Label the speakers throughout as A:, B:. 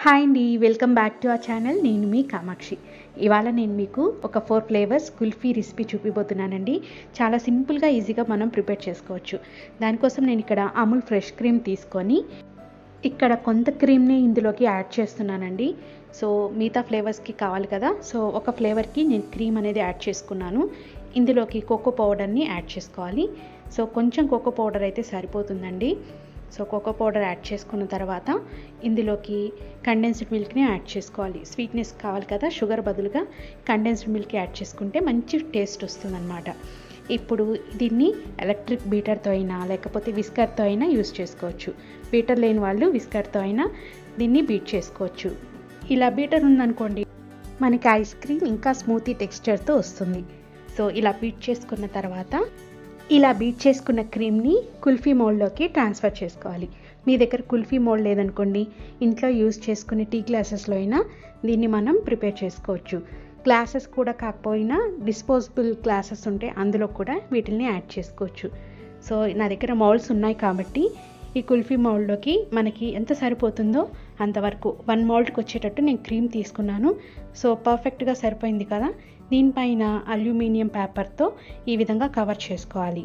A: hi అండి welcome back to our channel నేను మీ కామాక్షి ఇవాళ నేను మీకు ఒక ఫోర్ ఫ్లేవర్స్ కుల్ఫీ రెసిపీ చూపిపోతున్నానండి చాలా సింపుల్గా ఈజీగా మనం ప్రిపేర్ చేసుకోవచ్చు దానికోసం నేను ఇక్కడ అమూల్ ఫ్రెష్ క్రీమ్ తీసుకొని ఇక్కడ కొంత క్రీమ్ని ఇందులోకి యాడ్ చేస్తున్నానండి సో మిగతా ఫ్లేవర్స్కి కావాలి కదా సో ఒక ఫ్లేవర్కి నేను క్రీమ్ అనేది యాడ్ చేసుకున్నాను ఇందులోకి కోకో పౌడర్ని యాడ్ చేసుకోవాలి సో కొంచెం కోకో పౌడర్ అయితే సరిపోతుందండి సో కోకో పౌడర్ యాడ్ చేసుకున్న తర్వాత ఇందులోకి కండెన్స్డ్ మిల్క్ని యాడ్ చేసుకోవాలి స్వీట్నెస్ కావాలి కదా షుగర్ బదులుగా కండెన్స్డ్ మిల్క్ యాడ్ చేసుకుంటే మంచి టేస్ట్ వస్తుందన్నమాట ఇప్పుడు దీన్ని ఎలక్ట్రిక్ బీటర్తో అయినా లేకపోతే విస్కర్తో అయినా యూస్ చేసుకోవచ్చు బీటర్ లేని వాళ్ళు విస్కర్తో అయినా దీన్ని బీట్ చేసుకోవచ్చు ఇలా బీటర్ ఉందనుకోండి మనకి ఐస్ క్రీమ్ ఇంకా స్మూతీ టెక్స్చర్తో వస్తుంది సో ఇలా బీట్ చేసుకున్న తర్వాత ఇలా బీట్ చేసుకున్న క్రీమ్ని కుల్ఫీ మోల్డ్లోకి ట్రాన్స్ఫర్ చేసుకోవాలి మీ దగ్గర కుల్ఫీ మోల్డ్ లేదనుకోండి ఇంట్లో యూస్ చేసుకునే టీ గ్లాసెస్లో అయినా దీన్ని మనం ప్రిపేర్ చేసుకోవచ్చు గ్లాసెస్ కూడా కాకపోయినా డిస్పోజబుల్ గ్లాసెస్ ఉంటే అందులో కూడా వీటిని యాడ్ చేసుకోవచ్చు సో నా దగ్గర మౌల్డ్స్ ఉన్నాయి కాబట్టి ఈ కుల్ఫీ మౌల్డ్లోకి మనకి ఎంత సరిపోతుందో అంతవరకు వన్ మౌల్డ్కి వచ్చేటట్టు నేను క్రీమ్ తీసుకున్నాను సో పర్ఫెక్ట్గా సరిపోయింది కదా దీనిపైన అల్యూమినియం పేపర్తో ఈ విధంగా కవర్ చేసుకోవాలి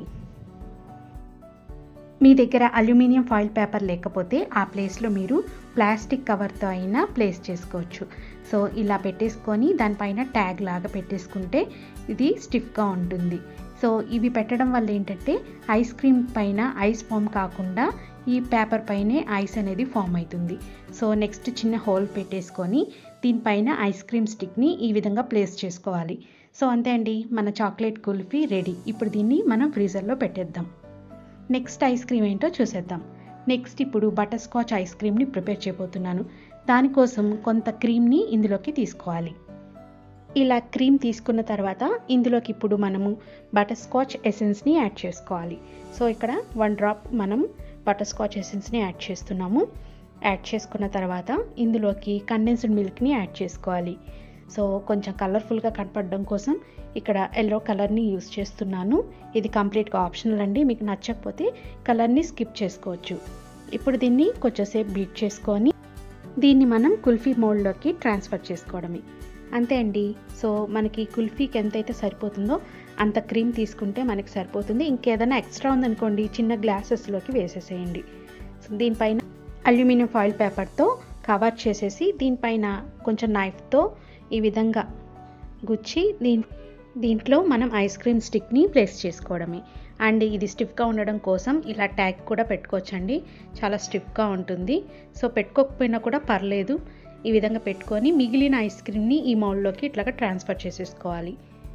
A: మీ దగ్గర అల్యూమినియం ఫాయిల్ పేపర్ లేకపోతే ఆ ప్లేస్లో మీరు ప్లాస్టిక్ కవర్తో అయినా ప్లేస్ చేసుకోవచ్చు సో ఇలా పెట్టేసుకొని దానిపైన ట్యాగ్ లాగా పెట్టేసుకుంటే ఇది స్టిఫ్గా ఉంటుంది సో ఇవి పెట్టడం వల్ల ఏంటంటే ఐస్ క్రీమ్ పైన ఐస్ ఫామ్ కాకుండా ఈ పేపర్ పైనే ఐస్ అనేది ఫామ్ అవుతుంది సో నెక్స్ట్ చిన్న హోల్ పెట్టేసుకొని దీనిపైన ఐస్ క్రీమ్ స్టిక్ని ఈ విధంగా ప్లేస్ చేసుకోవాలి సో అంతే అండి మన చాక్లెట్ కుల్ఫీ రెడీ ఇప్పుడు దీన్ని మనం ఫ్రీజర్లో పెట్టేద్దాం నెక్స్ట్ ఐస్ క్రీమ్ ఏంటో చూసేద్దాం నెక్స్ట్ ఇప్పుడు బటర్ స్కాచ్ ఐస్ క్రీమ్ని ప్రిపేర్ చేయబోతున్నాను దానికోసం కొంత క్రీమ్ని ఇందులోకి తీసుకోవాలి ఇలా క్రీమ్ తీసుకున్న తర్వాత ఇందులోకి ఇప్పుడు మనము బటర్ స్కాచ్ ఎసెన్స్ని యాడ్ చేసుకోవాలి సో ఇక్కడ వన్ డ్రాప్ మనం బటర్ స్కాచ్ ఎసెన్స్ని యాడ్ చేస్తున్నాము యాడ్ చేసుకున్న తర్వాత ఇందులోకి కండెన్స్డ్ మిల్క్ని యాడ్ చేసుకోవాలి సో కొంచెం కలర్ఫుల్గా కనపడడం కోసం ఇక్కడ ఎల్లో కలర్ని యూస్ చేస్తున్నాను ఇది కంప్లీట్గా ఆప్షనల్ అండి మీకు నచ్చకపోతే కలర్ని స్కిప్ చేసుకోవచ్చు ఇప్పుడు దీన్ని కొంచెంసేపు బీట్ చేసుకొని దీన్ని మనం కుల్ఫీ మోల్డ్లోకి ట్రాన్స్ఫర్ చేసుకోవడమే అంతే అండి సో మనకి కుల్ఫీకి ఎంతైతే సరిపోతుందో అంత క్రీమ్ తీసుకుంటే మనకి సరిపోతుంది ఇంకేదైనా ఎక్స్ట్రా ఉందనుకోండి చిన్న గ్లాసెస్లోకి వేసేసేయండి సో దీనిపైన అల్యూమినియం ఫాయిల్ పేపర్తో కవర్ చేసేసి దీనిపైన కొంచెం నైఫ్తో ఈ విధంగా గుచ్చి దీని దీంట్లో మనం ఐస్ క్రీమ్ స్టిక్ని ప్లేస్ చేసుకోవడమే అండ్ ఇది స్టిఫ్గా ఉండడం కోసం ఇలా ట్యాగ్ కూడా పెట్టుకోవచ్చండి చాలా స్టిఫ్గా ఉంటుంది సో పెట్టుకోకపోయినా కూడా పర్లేదు ఈ విధంగా పెట్టుకొని మిగిలిన ఐస్ క్రీమ్ని ఈ మౌల్డ్లోకి ఇట్లాగా ట్రాన్స్ఫర్ చేసేసుకోవాలి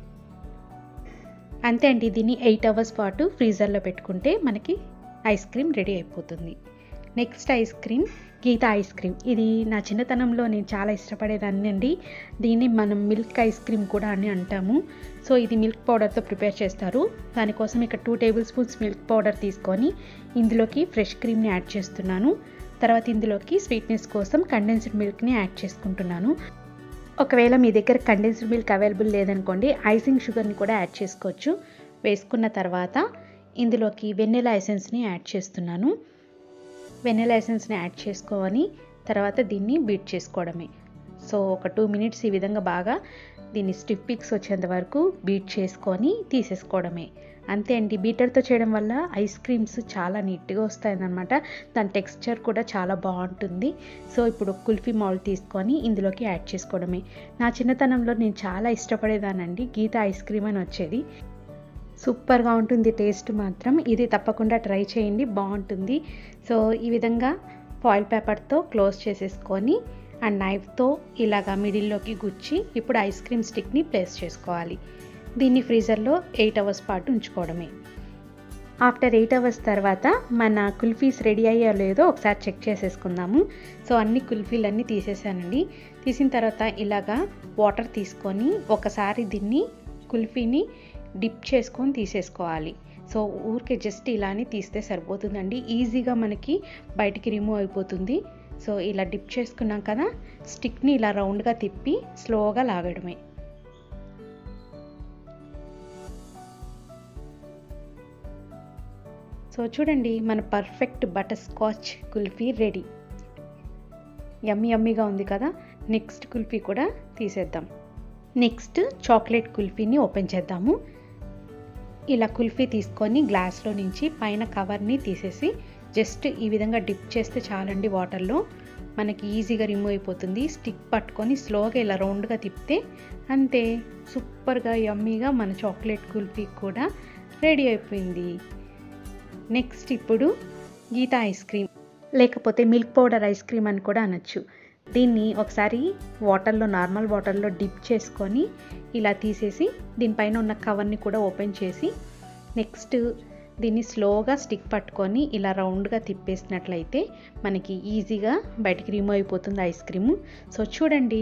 A: అంతే అండి దీన్ని ఎయిట్ అవర్స్ పాటు ఫ్రీజర్లో పెట్టుకుంటే మనకి ఐస్ క్రీమ్ రెడీ అయిపోతుంది next ice cream Geeta ice cream ఇది నా చిన్నతనంలో నేను చాలా ఇష్టపడేదాన్ని అండి దీన్ని మనం మిల్క్ ఐస్ క్రీమ్ కూడా అని అంటాము సో ఇది మిల్క్ పౌడర్తో ప్రిపేర్ చేస్తారు దానికోసం ఇక్కడ two table spoons milk powder తీసుకొని ఇందులోకి ఫ్రెష్ క్రీమ్ని యాడ్ చేస్తున్నాను తర్వాత ఇందులోకి స్వీట్నెస్ కోసం కండెన్స్డ్ మిల్క్ని యాడ్ చేసుకుంటున్నాను ఒకవేళ మీ దగ్గర కండెన్స్డ్ మిల్క్ అవైలబుల్ లేదనుకోండి ఐసింగ్ షుగర్ని కూడా యాడ్ చేసుకోవచ్చు వేసుకున్న తర్వాత ఇందులోకి వెన్నెలా ఎసెన్స్ని యాడ్ చేస్తున్నాను వెన్నెలా ఎసెన్స్ని యాడ్ చేసుకొని తర్వాత దీన్ని బీట్ చేసుకోవడమే సో ఒక టూ మినిట్స్ ఈ విధంగా బాగా దీన్ని స్టిఫ్ పిక్స్ వచ్చేంత వరకు బీట్ చేసుకొని తీసేసుకోవడమే అంతే అండి బీటర్తో చేయడం వల్ల ఐస్ క్రీమ్స్ చాలా నీట్గా వస్తాయన్నమాట దాని టెక్స్చర్ కూడా చాలా బాగుంటుంది సో ఇప్పుడు కుల్ఫీ మాల్ తీసుకొని ఇందులోకి యాడ్ చేసుకోవడమే నా చిన్నతనంలో నేను చాలా ఇష్టపడేదానండి గీత ఐస్ క్రీమ్ అని వచ్చేది సూపర్గా ఉంటుంది టేస్ట్ మాత్రం ఇది తప్పకుండా ట్రై చేయండి బాగుంటుంది సో ఈ విధంగా ఫాయిల్ పేపర్తో క్లోజ్ చేసేసుకొని అండ్ నైఫ్తో ఇలాగా మిడిల్లోకి గుచ్చి ఇప్పుడు ఐస్ క్రీమ్ స్టిక్ని ప్లేస్ చేసుకోవాలి దీన్ని ఫ్రీజర్లో ఎయిట్ అవర్స్ పాటు ఉంచుకోవడమే ఆఫ్టర్ ఎయిట్ అవర్స్ తర్వాత మన కుల్ఫీస్ రెడీ అయ్యో లేదో ఒకసారి చెక్ చేసేసుకుందాము సో అన్ని కుల్ఫీలు అన్నీ తీసేసానండి తీసిన తర్వాత ఇలాగా వాటర్ తీసుకొని ఒకసారి దీన్ని కుల్ఫీని డిప్ చేసుకొని తీసేసుకోవాలి సో ఊరికే జస్ట్ ఇలానే తీస్తే సరిపోతుందండి ఈజీగా మనకి బయటికి రిమూవ్ అయిపోతుంది సో ఇలా డిప్ చేసుకున్నాం కదా స్టిక్ని ఇలా రౌండ్గా తిప్పి స్లోగా లాగడమే సో చూడండి మన perfect butterscotch kulfi ready yummy యమ్మీగా ఉంది కదా నెక్స్ట్ కుల్ఫీ కూడా తీసేద్దాం నెక్స్ట్ చాక్లెట్ కుల్ఫీని ఓపెన్ చేద్దాము ఇలా కుల్ఫీ తీసుకొని గ్లాస్లో నుంచి పైన కవర్ని తీసేసి జస్ట్ ఈ విధంగా డిప్ చేస్తే చాలండి వాటర్లో మనకి ఈజీగా రిమూవ్ అయిపోతుంది స్టిక్ పట్టుకొని స్లోగా ఇలా రౌండ్గా తిప్పితే అంతే సూపర్గా యమ్మీగా మన చాక్లెట్ కుల్ఫీ కూడా రెడీ అయిపోయింది నెక్స్ట్ ఇప్పుడు గీత ఐస్ క్రీమ్ లేకపోతే మిల్క్ పౌడర్ ఐస్ క్రీమ్ అని కూడా అనొచ్చు దీన్ని ఒకసారి వాటర్లో నార్మల్ వాటర్లో డిప్ చేసుకొని ఇలా తీసేసి దీనిపైన ఉన్న కవర్ని కూడా ఓపెన్ చేసి నెక్స్ట్ దీన్ని స్లోగా స్టిక్ పట్టుకొని ఇలా రౌండ్గా తిప్పేసినట్లయితే మనకి ఈజీగా బయటికి రిమూవ్ అయిపోతుంది ఐస్ క్రీము సో చూడండి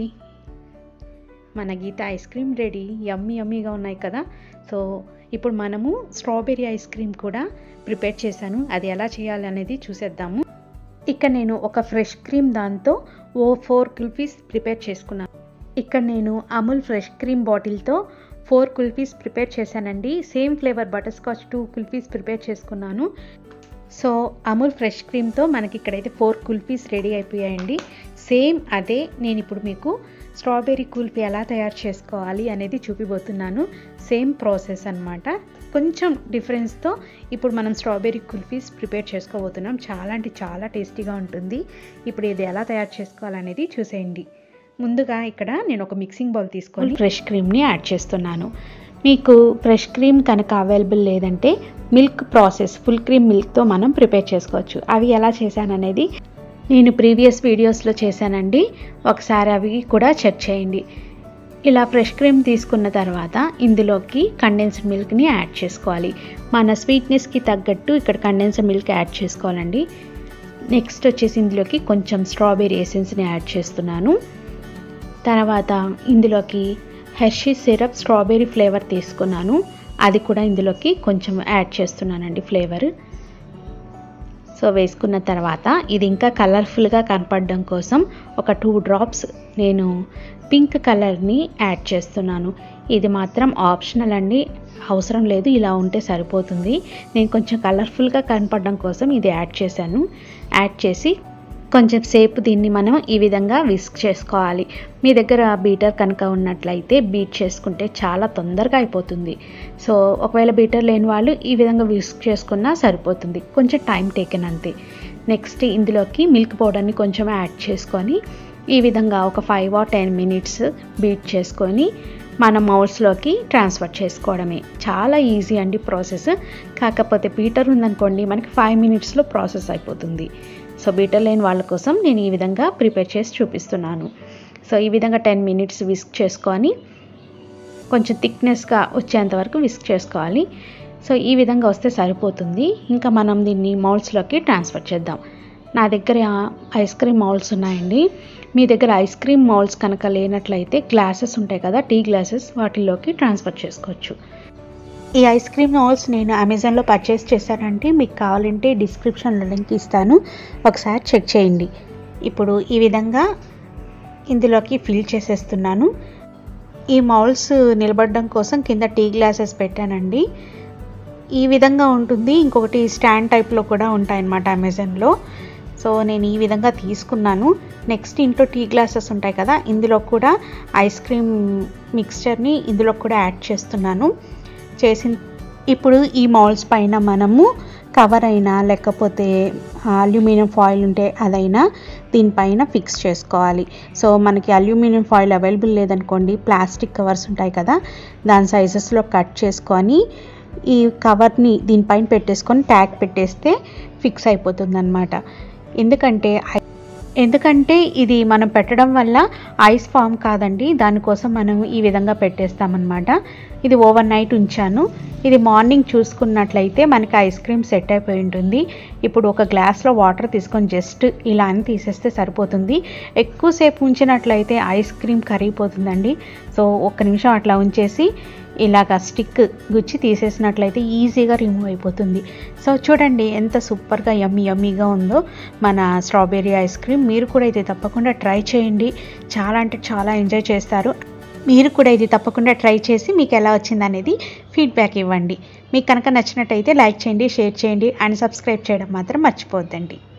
A: మన Geeta ice cream ready yummy యమ్మీగా ఉన్నాయి కదా సో ఇప్పుడు మనము స్ట్రాబెర్రీ ఐస్ క్రీమ్ కూడా ప్రిపేర్ చేశాను అది ఎలా చేయాలి అనేది చూసేద్దాము ఇక్కడ నేను ఒక ఫ్రెష్ క్రీమ్ దాంతో ఓ ఫోర్ కుల్ఫీస్ ప్రిపేర్ చేసుకున్నాను ఇక్కడ నేను అమూల్ ఫ్రెష్ క్రీమ్ బాటిల్తో ఫోర్ కుల్ఫీస్ ప్రిపేర్ చేశానండి same flavour butterscotch two kulfis prepare చేసుకున్నాను సో అమూల్ ఫ్రెష్ క్రీమ్తో మనకి ఇక్కడైతే ఫోర్ కుల్ఫీస్ రెడీ అయిపోయాయండి సేమ్ అదే నేను ఇప్పుడు మీకు స్ట్రాబెర్రీ కుల్ఫీ ఎలా తయారు చేసుకోవాలి అనేది చూపిపోతున్నాను సేమ్ ప్రాసెస్ అనమాట కొంచెం డిఫరెన్స్తో ఇప్పుడు మనం స్ట్రాబెర్రీ కుల్ఫీస్ ప్రిపేర్ చేసుకోబోతున్నాం చాలా అంటే చాలా టేస్టీగా ఉంటుంది ఇప్పుడు ఇది ఎలా తయారు చేసుకోవాలనేది చూసేయండి ముందుగా ఇక్కడ నేను ఒక మిక్సింగ్ బౌల్ తీసుకొని ఫ్రెష్ క్రీమ్ని యాడ్ చేస్తున్నాను మీకు ఫ్రెష్ క్రీమ్ కనుక అవైలబుల్ లేదంటే మిల్క్ ప్రాసెస్ ఫుల్ క్రీమ్ మిల్క్తో మనం ప్రిపేర్ చేసుకోవచ్చు అవి ఎలా చేశాననేది నేను ప్రీవియస్ వీడియోస్లో చేశానండి ఒకసారి అవి కూడా చెక్ చేయండి ఇలా ఫ్రెష్ క్రీమ్ తీసుకున్న తర్వాత ఇందులోకి కండెన్స్డ్ మిల్క్ని యాడ్ చేసుకోవాలి మన స్వీట్నెస్కి తగ్గట్టు ఇక్కడ కండెన్స్డ్ మిల్క్ యాడ్ చేసుకోవాలండి నెక్స్ట్ వచ్చేసి ఇందులోకి కొంచెం స్ట్రాబెరీ ఎసెన్స్ని యాడ్ చేస్తున్నాను తర్వాత ఇందులోకి హెర్షీ సిరప్ స్ట్రాబెరీ ఫ్లేవర్ తీసుకున్నాను అది కూడా ఇందులోకి కొంచెం యాడ్ చేస్తున్నానండి ఫ్లేవర్ సో వేసుకున్న తర్వాత ఇది ఇంకా కలర్ఫుల్గా కనపడడం కోసం ఒక టూ డ్రాప్స్ నేను పింక్ కలర్ని యాడ్ చేస్తున్నాను ఇది మాత్రం ఆప్షనల్ అండి అవసరం లేదు ఇలా ఉంటే సరిపోతుంది నేను కొంచెం కలర్ఫుల్గా కనపడడం కోసం ఇది యాడ్ చేశాను యాడ్ చేసి కొంచెం సేపు దీన్ని మనం ఈ విధంగా విస్క్ చేసుకోవాలి మీ దగ్గర బీటర్ కనుక ఉన్నట్లయితే బీట్ చేసుకుంటే చాలా తొందరగా అయిపోతుంది సో ఒకవేళ బీటర్ లేని వాళ్ళు ఈ విధంగా విస్క్ చేసుకున్నా సరిపోతుంది కొంచెం టైం టేకెన్ అంతే నెక్స్ట్ ఇందులోకి మిల్క్ పౌడర్ని కొంచెం యాడ్ చేసుకొని ఈ విధంగా ఒక five or ten minutes beat చేసుకొని మన మౌల్స్లోకి ట్రాన్స్ఫర్ చేసుకోవడమే చాలా ఈజీ అండి ప్రాసెస్ కాకపోతే బీటర్ ఉందనుకోండి మనకి ఫైవ్ మినిట్స్లో ప్రాసెస్ అయిపోతుంది సో బీటర్ లేని వాళ్ళ కోసం నేను ఈ విధంగా ప్రిపేర్ చేసి చూపిస్తున్నాను సో ఈ విధంగా టెన్ మినిట్స్ విస్క్ చేసుకొని కొంచెం థిక్నెస్గా వచ్చేంత వరకు విస్క్ చేసుకోవాలి సో ఈ విధంగా వస్తే సరిపోతుంది ఇంకా మనం దీన్ని మౌల్స్లోకి ట్రాన్స్ఫర్ చేద్దాం నా దగ్గర ఐస్ క్రీమ్ మౌల్స్ ఉన్నాయండి మీ దగ్గర ఐస్ క్రీమ్ మౌల్స్ కనుక లేనట్లయితే గ్లాసెస్ ఉంటాయి కదా టీ గ్లాసెస్ వాటిల్లోకి ట్రాన్స్ఫర్ చేసుకోవచ్చు ఈ ఐస్ క్రీమ్ మౌల్స్ నేను అమెజాన్లో పర్చేస్ చేశానంటే మీకు కావాలంటే డిస్క్రిప్షన్లో లింక్ ఇస్తాను ఒకసారి చెక్ చేయండి ఇప్పుడు ఈ విధంగా ఇందులోకి ఫిల్ చేసేస్తున్నాను ఈ మౌల్స్ నిలబడడం కోసం కింద టీ గ్లాసెస్ పెట్టానండి ఈ విధంగా ఉంటుంది ఇంకొకటి స్టాండ్ టైప్లో కూడా ఉంటాయన్నమాట అమెజాన్లో సో నేను ఈ విధంగా తీసుకున్నాను నెక్స్ట్ ఇంట్లో టీ గ్లాసెస్ ఉంటాయి కదా ఇందులో కూడా ఐస్ క్రీమ్ మిక్స్చర్ని ఇందులో కూడా యాడ్ చేస్తున్నాను చేసిన ఇప్పుడు ఈ మౌల్స్ పైన మనము కవర్ అయినా లేకపోతే అల్యూమినియం ఫాయిల్ ఉంటే అదైనా దీనిపైన ఫిక్స్ చేసుకోవాలి సో మనకి అల్యూమినియం ఫాయిల్ అవైలబుల్ లేదనుకోండి ప్లాస్టిక్ కవర్స్ ఉంటాయి కదా దాని సైజెస్లో కట్ చేసుకొని ఈ కవర్ని దీనిపైన పెట్టేసుకొని ట్యాగ్ పెట్టేస్తే ఫిక్స్ అయిపోతుంది అనమాట ఎందుకంటే ఎందుకంటే ఇది మనం పెట్టడం వల్ల ఐస్ ఫామ్ కాదండి దానికోసం మనం ఈ విధంగా పెట్టేస్తామన్నమాట ఇది ఓవర్ నైట్ ఉంచాను ఇది మార్నింగ్ చూసుకున్నట్లయితే మనకి ఐస్ క్రీమ్ సెట్ అయిపోయి ఉంటుంది ఇప్పుడు ఒక గ్లాస్లో వాటర్ తీసుకొని జస్ట్ ఇలా అని తీసేస్తే సరిపోతుంది ఎక్కువసేపు ఉంచినట్లయితే ఐస్ క్రీమ్ కరిగిపోతుందండి సో ఒక్క నిమిషం అట్లా ఉంచేసి ఇలాగ స్టిక్ గుచ్చి తీసేసినట్లయితే ఈజీగా రిమూవ్ అయిపోతుంది సో చూడండి ఎంత సూపర్గా యమ్మీ యమ్మీగా ఉందో మన స్ట్రాబెర్రీ ఐస్ క్రీమ్ మీరు కూడా ఇది తప్పకుండా ట్రై చేయండి చాలా అంటే చాలా ఎంజాయ్ చేస్తారు మీరు కూడా ఇది తప్పకుండా ట్రై చేసి మీకు ఎలా వచ్చింది అనేది ఫీడ్బ్యాక్ ఇవ్వండి మీకు కనుక నచ్చినట్టయితే లైక్ చేయండి షేర్ చేయండి అండ్ సబ్స్క్రైబ్ చేయడం మాత్రం మర్చిపోవద్దండి